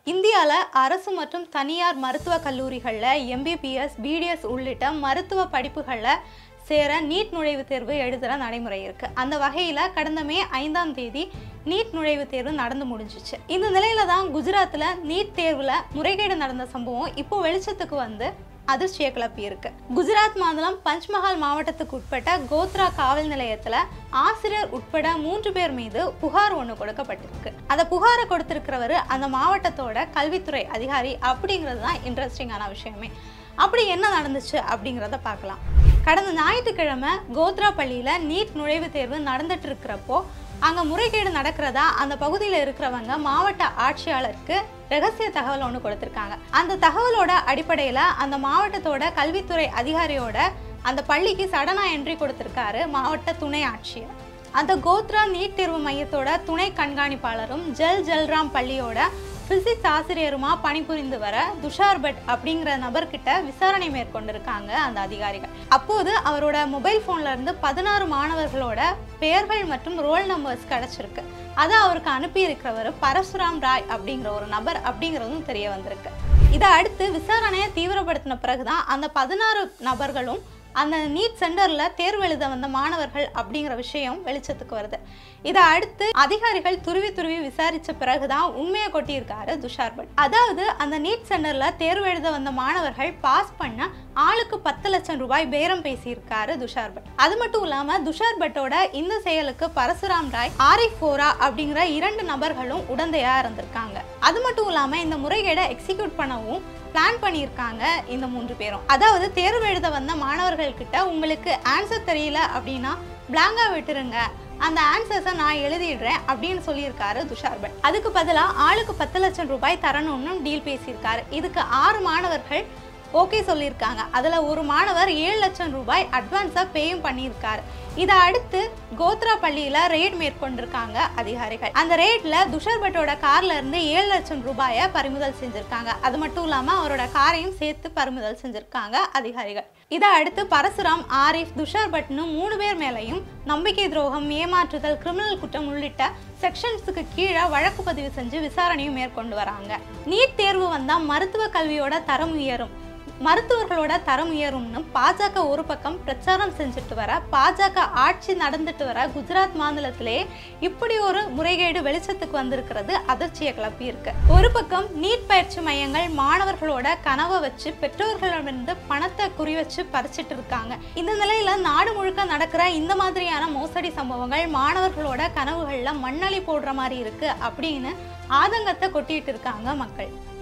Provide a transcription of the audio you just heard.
இந்தியாவில் அரசு மற்றும் தனியார் மருத்துவக் கல்லூரிகளில் எம்பிபிஎஸ் பிடிஎஸ் உள்ளிட்ட மருத்துவ படிப்புகளில் சேர நீட் நுழைவுத் தேர்வு எழுதுகிற நடைமுறை இருக்குது அந்த வகையில் கடந்த மே ஐந்தாம் தேதி நீட் நுழைவுத் தேர்வு நடந்து முடிஞ்சிச்சு இந்த நிலையில தான் குஜராத்தில் நீட் தேர்வில் முறைகேடு நடந்த சம்பவம் இப்போ வெளிச்சத்துக்கு வந்து அதிர்ச்சியை கிளப்பி இருக்கு குஜராத் மாநிலம் பஞ்ச்மஹால் மாவட்டத்துக்கு உட்பட்ட கோத்ரா காவல் நிலையத்துல ஆசிரியர் உட்பட மூன்று பேர் மீது புகார் ஒன்று கொடுக்கப்பட்டிருக்கு அந்த புகாரை கொடுத்திருக்கிறவர் அந்த மாவட்டத்தோட கல்வித்துறை அதிகாரி அப்படிங்கிறது தான் இன்ட்ரெஸ்டிங்கான விஷயமே அப்படி என்ன நடந்துச்சு அப்படிங்கிறத பார்க்கலாம் கடந்த ஞாயிற்றுக்கிழமை கோத்ரா பள்ளியில நீட் நுழைவுத் தேர்வு நடந்துட்டு இருக்கிறப்போ அங்க முறைகேடு நடக்கிறதா அந்த பகுதியில் இருக்கிறவங்க மாவட்ட ஆட்சியாளருக்கு ரகசிய தகவல் ஒன்று கொடுத்துருக்காங்க அந்த தகவலோட அடிப்படையில் அந்த மாவட்டத்தோட கல்வித்துறை அதிகாரியோட அந்த பள்ளிக்கு சடனா என்ட்ரி கொடுத்துருக்காரு மாவட்ட துணை ஆட்சியர் அந்த கோத்ரா நீட் தேர்வு மையத்தோட துணை கண்காணிப்பாளரும் ஜல் ஜல்ராம் பள்ளியோட பிசிக்ஸ் ஆசிரியருமா பணிபுரிந்து வர துஷார் பட் அப்படிங்கிற நபர்கிட்ட விசாரணை மேற்கொண்டிருக்காங்க அந்த அதிகாரிகள் அப்போது அவரோட மொபைல் ஃபோன்ல இருந்து பதினாறு மாணவர்களோட பெயர்கள் மற்றும் ரோல் நம்பர்ஸ் கிடைச்சிருக்கு அதை அவருக்கு அனுப்பி இருக்கிறவர் பரசுராம் ராய் அப்படிங்கிற ஒரு நபர் அப்படிங்கிறதும் தெரிய வந்திருக்கு இதை அடுத்து விசாரணையை தீவிரப்படுத்தின பிறகுதான் அந்த பதினாறு நபர்களும் அந்த நீட் சென்டரில் தேர்வு எழுத வந்த மாணவர்கள் அப்படிங்கிற விஷயம் வெளிச்சத்துக்கு வருது இதை அடுத்து அதிகாரிகள் துருவி துருவி விசாரித்த பிறகுதான் உண்மையை கொட்டியிருக்காரு துஷார் பட் அதாவது அந்த நீட் சென்டரில் தேர்வு எழுத வந்த மாணவர்கள் பாஸ் பண்ண ஆளுக்கு பத்து லட்சம் ரூபாய் பேரம் பேசியிருக்காரு துஷார் பட் அது மட்டும் இல்லாமல் துஷார் பட்டோட இந்த செயலுக்கு பரசுராம் ராய் ஆரிஃப் போரா அப்படிங்கிற இரண்டு நபர்களும் உடந்தையாக இருந்திருக்காங்க அது மட்டும் இல்லாமல் இந்த முறைகேடை எக்ஸிக்யூட் பண்ணவும் பிளான் பண்ணியிருக்காங்க இந்த மூன்று பேரும் அதாவது தேர்வு எழுத வந்த மாணவர்கள் கிட்ட உங்களுக்கு ஆன்சர் தெரியல அப்படின்னா பிளாங்கா விட்டுருங்க அந்த ஆன்சர்ஸை நான் எழுதிடுறேன் அப்படின்னு சொல்லியிருக்காரு துஷார் பட் அதுக்கு பதிலாக ஆளுக்கு பத்து லட்சம் ரூபாய் தரணும்னு டீல் பேசியிருக்காரு இதுக்கு ஆறு மாணவர்கள் ஓகே சொல்லியிருக்காங்க அதில் ஒரு மாணவர் ஏழு லட்சம் ரூபாய் அட்வான்ஸாக பேயும் பண்ணியிருக்காரு இதை அடுத்து கோத்ரா பள்ளியில் ரெய்ட் மேற்கொண்டிருக்காங்க அதிகாரிகள் அந்த ரெய்டில் துஷார் பட்டோட கார்ல இருந்து ஏழு லட்சம் ரூபாயை பறிமுதல் செஞ்சிருக்காங்க அது மட்டும் இல்லாமல் அவரோட காரையும் சேர்த்து பறிமுதல் செஞ்சிருக்காங்க அதிகாரிகள் இதை அடுத்து பரசுராம் ஆரிஃப் துஷார் பட்னு மூணு பேர் மேலையும் நம்பிக்கை துரோகம் ஏமாற்றுதல் கிரிமினல் குற்றம் உள்ளிட்ட செக்ஷன்ஸுக்கு கீழே வழக்கு பதிவு செஞ்சு விசாரணையும் மேற்கொண்டு வராங்க நீட் தேர்வு வந்தால் மருத்துவ கல்வியோட தரம் உயரும் மருத்துவர்களோட தரம் உயரும்னு பாஜக ஒரு பக்கம் பிரச்சாரம் செஞ்சுட்டு வர பாஜக ஆட்சி நடந்துட்டு வர குஜராத் மாநிலத்திலே இப்படி ஒரு முறைகேடு வெளிச்சத்துக்கு வந்திருக்கிறது அதிர்ச்சியை கிளப்பி இருக்கு ஒரு பக்கம் நீட் பயிற்சி மையங்கள் மாணவர்களோட கனவை வச்சு பெற்றோர்களிடமிருந்து பணத்தை குறி வச்சு பறிச்சிட்டு இருக்காங்க இந்த நிலையில நாடு முழுக்க நடக்கிற இந்த மாதிரியான மோசடி சம்பவங்கள் மாணவர்களோட கனவுகள்ல மண்ணளி போடுற மாதிரி இருக்கு அப்படின்னு ஆதங்கத்தை கொட்டிட்டு இருக்காங்க மக்கள்